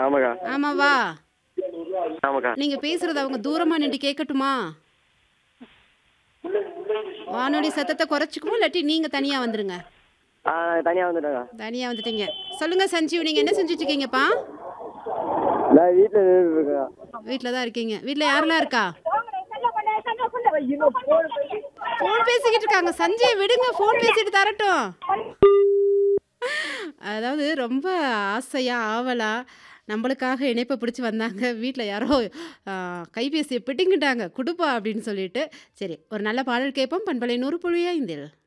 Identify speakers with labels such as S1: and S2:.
S1: ஆமாக்கா
S2: ஆமாவா
S1: ஆமாக்கா
S2: நீங்க பேசுறது அவங்க தூரமா நின்று கேட்கட்டுமா வானொலி சத்தத்தை குறைச்சிக்குவோம் இல்லாட்டி நீங்க தனியா வந்துருங்க
S1: ஆ தனியாக வந்துட்டேங்க
S2: தனியா வந்துட்டீங்க சொல்லுங்க சஞ்சீவ் நீங்க என்ன செஞ்சுட்டு இருக்கீங்கப்பா
S1: நான் வீட்டில் இருக்கேன்
S2: வீட்டில் தான் இருக்கீங்க வீட்டில் யாரெல்லாம் இருக்கா ஃபோன் பேசிக்கிட்டு இருக்காங்க சஞ்சய் விடுங்க ஃபோன் பேசிட்டு தரட்டும் அதாவது ரொம்ப ஆசையா ஆவலா நம்மளுக்காக இணைப்பை பிடிச்சி வந்தாங்க வீட்டில் யாரோ ஆ, கைபேசியை பிடிங்கிட்டாங்க கொடுப்பா அப்படின்னு சொல்லிட்டு சரி ஒரு நல்ல பாடல் கேட்போம் பண்பலை நூறு புழியா இந்தில்